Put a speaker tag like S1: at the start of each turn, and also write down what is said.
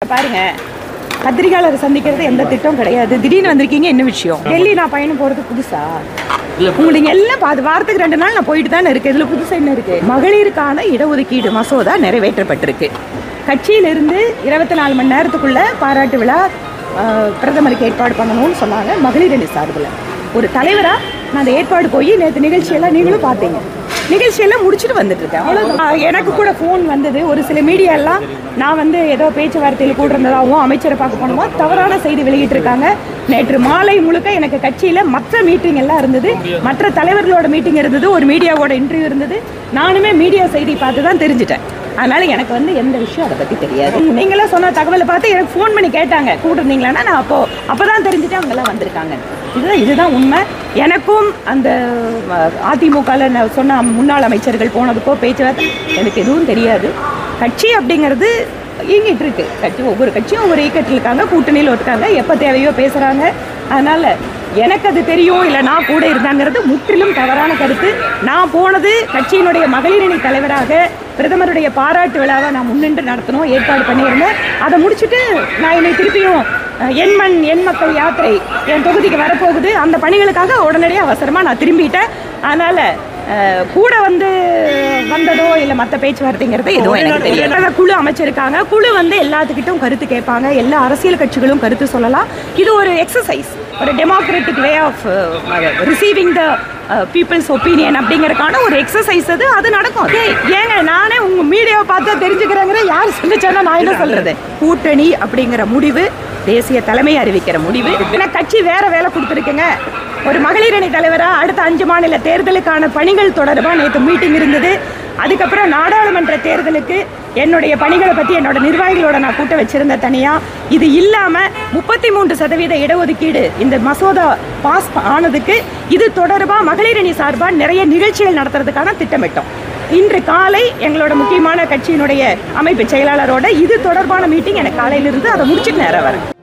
S1: பாருங்க பத்திரிகையாளர் சந்திக்கிறது எந்த திட்டம் கிடையாது திடீர்னு வந்திருக்கீங்க என்ன விஷயம் டெல்லி நான் பயணம் போறது புதுசா உங்களுக்கு எல்லாம் பாது வாரத்துக்கு ரெண்டு நாள் நான் போயிட்டு தானே இருக்கு இதுல புதுசா என்ன இருக்கு மகளிருக்கான இடஒதுக்கீடு மசோதா நிறைவேற்றப்பட்டிருக்கு கட்சியிலிருந்து இருபத்தி நாலு மணி நேரத்துக்குள்ள பாராட்டு விழா ஆஹ், பிரதமருக்கு ஏற்பாடு பண்ணணும்னு சொன்னாங்க மகளிர் அணி சார்பில் ஒரு தலைவரா நான் அந்த ஏற்பாடு போய் நேற்று நிகழ்ச்சியெல்லாம் நீங்களும் பார்த்தீங்க நிகழ்ச்சியெல்லாம் முடிச்சுட்டு வந்துட்டு இருக்கேன் அவ்வளவுதான் எனக்கு கூட ஃபோன் வந்தது ஒரு சில மீடியா எல்லாம் நான் வந்து ஏதோ பேச்சுவார்த்தையில் கூட இருந்ததாகவும் அமைச்சரை பார்க்க போனோமா தவறான செய்தி வெளியிட்டு இருக்காங்க நேற்று மாலை முழுக்க எனக்கு கட்சியில மற்ற மீட்டிங் எல்லாம் இருந்தது மற்ற தலைவர்களோட மீட்டிங் இருந்தது ஒரு மீடியாவோட இன்டர்வியூ இருந்தது நானுமே மீடியா செய்தி பார்த்து தான் தெரிஞ்சுட்டேன் அதனால எனக்கு வந்து எந்த விஷயம் அதை பத்தி தெரியாது நீங்களே சொன்ன தகவலை பார்த்து எனக்கு ஃபோன் பண்ணி கேட்டாங்க கூட இருந்தீங்களான்னா நான் அப்போ அப்பதான் தெரிஞ்சுட்டு அவங்க எல்லாம் வந்திருக்காங்க இதுதான் இதுதான் உண்மை எனக்கும் அந்த அதிமுகவில் நான் சொன்ன முன்னாள் அமைச்சர்கள் போனதுக்கோ பேச்சுவார்த்தை எனக்கு எதுவும் தெரியாது கட்சி அப்படிங்கிறது இயங்கிட்டு இருக்கு கட்சி ஒவ்வொரு கட்சியும் ஒவ்வொரு இயக்கத்தில் இருக்காங்க கூட்டணியில் இருக்காங்க எப்போ தேவையோ பேசுகிறாங்க அதனால எனக்கு அது தெரியும் இல்லை நான் கூட இருந்தாங்கிறது முற்றிலும் தவறான கருத்து நான் போனது கட்சியினுடைய மகளிரணி தலைவராக பிரதமருடைய பாராட்டு விழாவை நான் முன்னின்று நடத்தணும் ஏற்பாடு பண்ணியிருந்தேன் அதை முடிச்சுட்டு நான் என்னை திருப்பியும் அஹ், என் மண் என் மக்கள் யாத்திரை என் தொகுதிக்கு வரப்போகுது அந்த பணிகளுக்காக உடனடியாக அவசரமாக நான் திரும்பிட்டேன் அதனால் அஹ், கூட வந்து வந்ததோ இல்லை மற்ற பேச்சுவார்த்தைங்கிறது எதுவும் எனக்கு தெரியல அதான் குழு அமைச்சிருக்காங்க குழு வந்து எல்லாத்துக்கிட்டும் கருத்து கேட்பாங்க எல்லா அரசியல் கட்சிகளும் கருத்து சொல்லலாம் இது ஒரு எக்ஸசைஸ் ஒரு democratic way of receiving the people's opinion அப்படிங்கறதுக்கான ஒரு எக்ஸசைஸ் அது அது நடக்கும் ஏய், ஏங்க நானே உங்க மீடியாவை பார்த்தா தெரிஞ்சுக்கிறேங்கிற யார் சொல்லிச்சானா நான் என்ன சொல்றது கூட்டணி அப்படிங்கிற முடிவு தேசிய தலைமை அறிவிக்கிற முடிவு ஏன்னா கட்சி வேற வேலை கொடுத்துருக்குங்க ஒரு மகளிர் அணி தலைவரா அடுத்த அஞ்சு மாநில தேர்தலுக்கான பணிகள் தொடர்பாக நேற்று மீட்டிங் இருந்தது அதுக்கப்புறம் நாடாளுமன்ற தேர்தலுக்கு என்னுடைய பணிகளை பற்றி என்னோட நிர்வாகிகளோட நான் கூட்ட வச்சிருந்த தனியா இது இல்லாமல் முப்பத்தி மூன்று சதவீத இடஒதுக்கீடு இந்த மசோதா பாஸ் ஆனதுக்கு இது தொடர்பாக மகளிர் அணி சார்பாக நிறைய நிகழ்ச்சிகள் நடத்துறதுக்கான திட்டமிட்டோம் இன்று காலை எங்களோட முக்கியமான கட்சியினுடைய அமைப்பு செயலாளரோட இது தொடர்பான மீட்டிங் எனக்கு காலையிலிருந்து அதை முடிச்சுட்டு நேரம் வரேன்